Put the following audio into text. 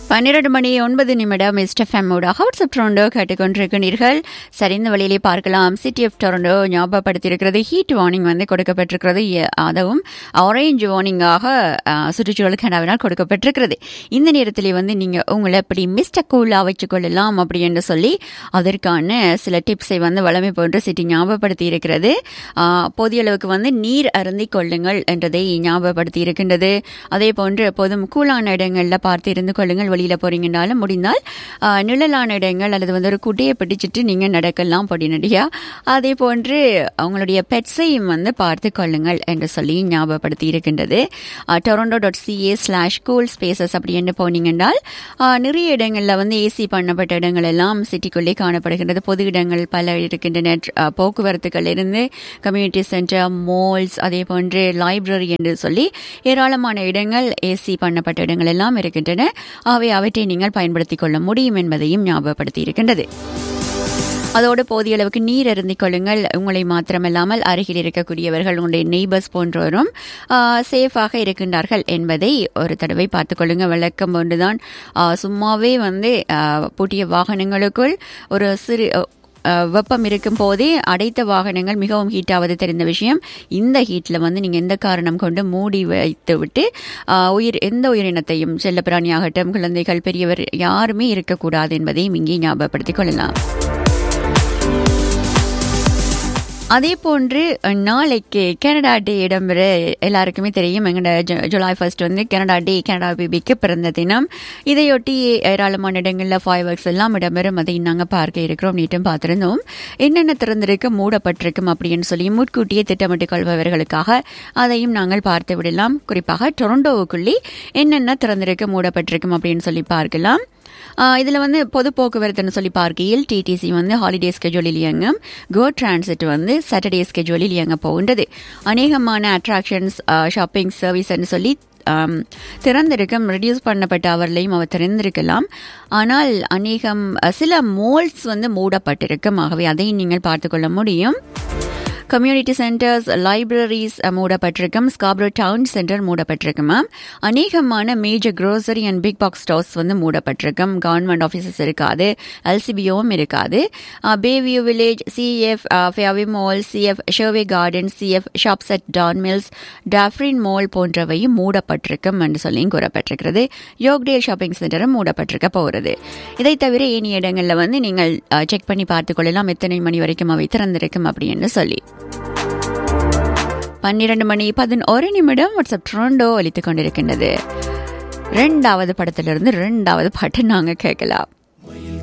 பன்னிரண்டு மணி ஒன்பது நிமிடம் எஸ்டெஃப்எம்மோட ஹவுட்ஸ் ஆஃப் டொரண்டோ கேட்டுக்கொண்டிருக்கிறீர்கள் சரிந்த வழியிலே பார்க்கலாம் சிட்டி ஆஃப் டொரண்டோ ஞாபகப்படுத்தியிருக்கிறது ஹீட் வார்னிங் வந்து கொடுக்கப்பட்டிருக்கிறது எ- அதுவும் ஆரேஞ்ச் வார்னிங்காக சுற்றுச்சூழல் கனவினால் கொடுக்கப்பட்டிருக்கிறது இந்த நேரத்தில் வந்து நீங்கள் உங்களை எப்படி மிஸ்டர் கூலாக வச்சுக்கொள்ளலாம் அப்படி என்று சொல்லி அதற்கான சில டிப்ஸை வந்து வளமை போன்று சிட்டி ஞாபகப்படுத்தி இருக்கிறது ஆ, போதிய அளவுக்கு வந்து நீர் அருந்திக் கொள்ளுங்கள் என்றதை ஞாபகப்படுத்தி இருக்கின்றது அதே போன்று எப்போதும் கூலான இடங்களில் பார்த்து இருந்து கொள்ளுங்கள் வெளியில் போறீங்கன்னாலும் முடிந்தால் ஆ, நிழலான இடங்கள் அல்லது வந்து ஒரு குட்டையை பிடிச்சிட்டு நீங்கள் நடக்கலாம் படினடியா அதே போன்று அவங்களுடைய பெட்ஸையும் வந்து பார்த்து கொள்ளுங்கள் என்று சொல்லி ஞாபகப்படுத்தி இருக்கின்றது Toronto dot C A slash cool spaces அப்படின்னு போனீங்கன்னால் ஆ, நிறைய இடங்களில் வந்து ஏசி பண்ணப்பட்ட இடங்கள் எல்லாம் சிட்டிக்குள்ளே காணப்படுகின்றது பொது இடங்கள் பல இருக்கின்றன ஆ, போக்குவரத்துகள் இருந்து கம்யூனிட்டி சென்டர் மால்ஸ் அதே போன்று லைப்ரரி என்று சொல்லி ஏராளமான இடங்கள் ஏசி பண்ணப்பட்ட இடங்கள் எல்லாம் இருக்கின்றன ஆகவே அவற்றை நீங்கள் பயன்படுத்திக் கொள்ள முடியும் என்பதையும் ஞாபகப்படுத்தி இருக்கின்றது அதோடு போதிய அளவுக்கு நீர் அருந்திக் கொள்ளுங்கள் உங்களை மாத்திரமல்லாமல் அருகில் இருக்கக்கூடியவர்கள் உங்களுடைய நெய்பர்ஸ் போன்றோரும் சேஃபாக இருக்கின்றார்கள் என்பதை ஒரு தடவை பார்த்துக் கொள்ளுங்க வழக்கம் ஒன்றுதான் ஆ, சும்மாவே வந்து ஆ, பூட்டிய வாகனங்களுக்குள் ஒரு சிறு ஆ, வெப்பம் இருக்கும் போதே அடைத்த வாகனங்கள் மிகவும் ஹீட் ஆவது தெரிந்த விஷயம் இந்த ஹீட்டில் வந்து நீங்கள் எந்த காரணம் கொண்டு மூடி வைத்து விட்டு ஆ, உயிர் எந்த உயிரினத்தையும் செல்லப்பிராணியாகட்டும் குழந்தைகள் பெரியவர் யாருமே இருக்கக்கூடாது என்பதையும் இங்கே ஞாபகப்படுத்திக் கொள்ளலாம் அதே போன்று அஹ், நாளைக்கு கனடா டே இடம்பெற எல்லாருக்குமே தெரியும் எங்களோட ஜு- ஜூலை ஃபர்ஸ்ட் வந்து கனடா டே கனடா பேபிக்கு பிறந்த தினம் இதையொட்டி ஏராளமான இடங்களில் ஃபைவ் ஒர்க்ஸ் எல்லாம் இடம்பெறும் அதை நாங்கள் பார்க்க இருக்கிறோம் நீட்டும் பார்த்திருந்தோம் என்னென்ன திறந்திருக்கு மூடப்பட்டிருக்கும் அப்படின்னு சொல்லி முன்கூட்டியே திட்டமிட்டுக் கொள்பவர்களுக்காக அதையும் நாங்கள் பார்த்து விடலாம் குறிப்பாக டொரண்டோவுக்குள்ளே என்னென்ன திறந்திருக்கு மூடப்பட்டிருக்கும் அப்படின்னு சொல்லி பார்க்கலாம் இதில் வந்து பொது போக்குவரத்துன்னு சொல்லி பார்க்கையில் டிடிசி வந்து ஹாலிடே ஸ்கெட்யூலில் இயங்கும் கோ டிரான்சிட் வந்து சாட்டர்டே ஸ்கெட்யூலில் இயங்க போகின்றது அநேகமான அட்ராக்ஷன்ஸ் ஷாப்பிங் சர்வீஸ்ன்னு சொல்லி ஆம், திறந்திருக்கும் ரெடியூஸ் பண்ணப்பட்ட அவர்களையும் அவர் திறந்திருக்கலாம் ஆனால் அநேகம் அஹ், சில மோல்ஸ் வந்து மூடப்பட்டிருக்கும் ஆகவே அதையும் நீங்கள் பார்த்துக்கொள்ள முடியும் கம்யூனிட்டி சென்டர்ஸ் லைப்ரரிஸ் மூடப்பட்டிருக்கும் ஸ்காப்ரோ டவுன் சென்டர் மூடப்பட்டிருக்குமா அநேகமான major grocery and big box stores வந்து மூடப்பட்டிருக்கும் கவர்மெண்ட் ஆஃபீஸஸ் இருக்காது எல்சிபிஓவும் இருக்காது Bayview Village C F Fairview Mall C F Sherway Garden C F Shops at Don Mills Dufferin Mall போன்றவையும் மூடப்பட்டிருக்கும் என்று சொல்லியும் கூறப்பட்டிருக்கிறது யோக்டேல் ஷாப்பிங் சென்டரும் மூடப்பட்டிருக்க போகிறது இதை தவிர ஏனைய இடங்களில் வந்து நீங்கள் செக் பண்ணி பார்த்துக் கொள்ளலாம் எத்தனை மணி வரைக்கும் அவை திறந்திருக்கும் அப்படின்னு சொல்லி பன்னிரண்டு மணி பதினோரு நிமிடம் வாட்ஸ்அப் ட்ரோண்டோ ஒலித்துக் கொண்டிருக்கின்றது ரெண்டாவது படத்திலிருந்து ரெண்டாவது பாட்டு நாங்க கேட்கலாம்